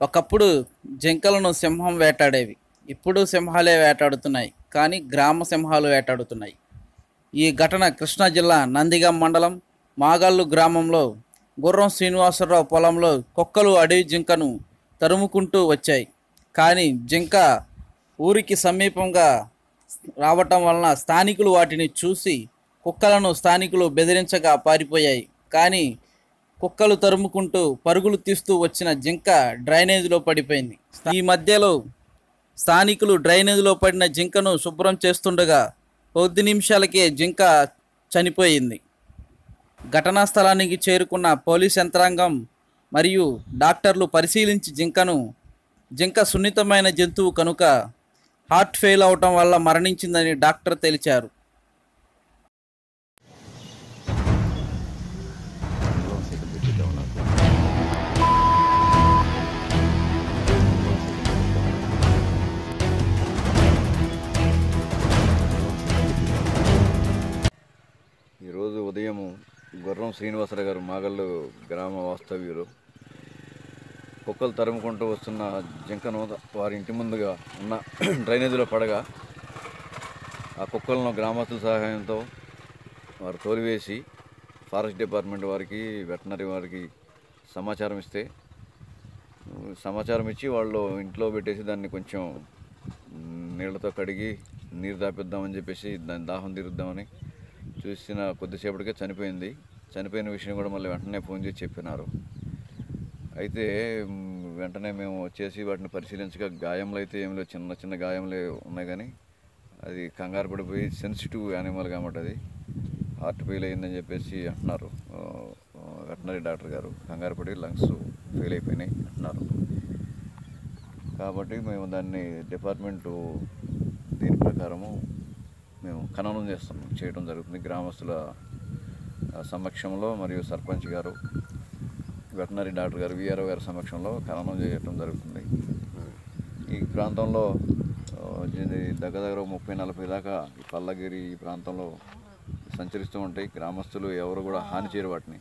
ఒకప్పుడు జింకలను సింహం వేటాడేవి ఇప్పుడు సింహాలే వేటాడుతున్నాయి కానీ గ్రామ సింహాలు వేటాడుతున్నాయి ఈ ఘటన కృష్ణా జిల్లా నందిగాం మండలం మాగల్లు గ్రామంలో గుర్రం శ్రీనివాసరావు పొలంలో కుక్కలు అడవి జింకను తరుముకుంటూ వచ్చాయి కానీ జింక ఊరికి సమీపంగా రావటం వలన స్థానికులు వాటిని చూసి కుక్కలను స్థానికులు బెదిరించగా పారిపోయాయి కానీ కుక్కలు తరుముకుంటూ పరుగులు తీస్తూ వచ్చిన జింక డ్రైనేజీలో పడిపోయింది ఈ మధ్యలో స్థానికులు డ్రైనేజీలో పడిన జింకను శుభ్రం చేస్తుండగా కొద్ది నిమిషాలకే జింక చనిపోయింది ఘటనా స్థలానికి చేరుకున్న పోలీస్ యంత్రాంగం మరియు డాక్టర్లు పరిశీలించి జింకను జింక సున్నితమైన జంతువు కనుక హార్ట్ ఫెయిల్ అవటం వల్ల మరణించిందని డాక్టర్ తెలిచారు ఈరోజు ఉదయం గుర్రం శ్రీనివాసరావు గారు మాగల్లు గ్రామ వాస్తవ్యులు కుక్కలు తరుముకుంటూ వస్తున్న జింకను వారి ఇంటి ముందుగా ఉన్న డ్రైనేజీలో పడగా ఆ కుక్కలను గ్రామస్తుల సహాయంతో వారు తోలివేసి ఫారెస్ట్ డిపార్ట్మెంట్ వారికి వెటనరీ వారికి సమాచారం ఇస్తే సమాచారం ఇచ్చి వాళ్ళు ఇంట్లో పెట్టేసి దాన్ని కొంచెం మ్, నీళ్ళతో కడిగి నీరు దాపిద్దామని చెప్పేసి దాని దాహం తీరుద్దామని చూసిన కొద్దిసేపటికే చనిపోయింది చనిపోయిన విషయం కూడా మళ్ళీ వెంటనే ఫోన్ చేసి చెప్పినారు అయితే మ్, వెంటనే మేము వచ్చేసి వాటిని పరిశీలించగా గాయములు అయితే ఏమి లేవు చిన్న చిన్న గాయములే ఉన్నాయి కానీ అది కంగారు పడిపోయి సెన్సిటివ్ యానిమల్ కాబట్టి అది హార్ట్ ఫెయిల్ అయిందని చెప్పేసి అంటున్నారు వెటనరీ డాక్టర్ గారు కంగారు పడి లంగ్స్ ఫెయిల్ అయిపోయినాయి అంటున్నారు కాబట్టి మేము దాన్ని డిపార్ట్మెంటు దీని ప్రకారము మేము ఖననం చేస్తున్నాం చేయడం జరుగుతుంది గ్రామస్తుల ఆ, సమక్షంలో మరియు సర్పంచ్ గారు వెటనరీ డాక్టర్ గారు విఆర్ఓ గారి సమక్షంలో ఖననం చేయడం జరుగుతుంది ఈ ప్రాంతంలో ఆ, ఇది దగ్గర దగ్గర ముప్పై నలభై దాకా ఈ పల్లగిరి ఈ ప్రాంతంలో సంచరిస్తూ ఉంటాయి గ్రామస్తులు ఎవరు కూడా హాని చేయరు వాటిని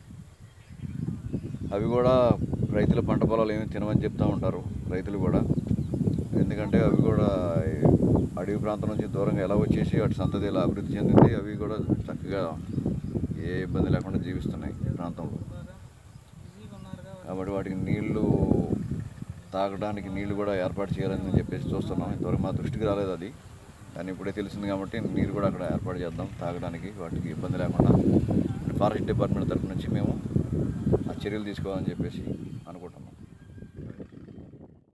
అవి కూడా రైతుల పంట పొలాలు ఏమి తినమని చెప్తూ ఉంటారు రైతులు కూడా ఎందుకంటే అవి కూడా ఈ అడవి ప్రాంతం నుంచి దూరంగా ఎలా వచ్చేసి వాటి సంతతి ఎలా అభివృద్ధి చెందింది అవి కూడా చక్కగా ఏ ఇబ్బంది లేకుండా జీవిస్తున్నాయి ఈ ప్రాంతంలో కాబట్టి వాటికి నీళ్లు తాగడానికి నీళ్లు కూడా ఏర్పాటు చేయాలని చెప్పేసి చూస్తున్నాం ఇంతవరకు మా దృష్టికి రాలేదు అది కానీ ఇప్పుడే తెలిసింది కాబట్టి నీరు కూడా అక్కడ ఏర్పాటు చేద్దాం తాగడానికి వాటికి ఇబ్బంది లేకుండా ఫారెస్ట్ డిపార్ట్మెంట్ తరపు నుంచి మేము ఆ చర్యలు తీసుకోవాలని చెప్పేసి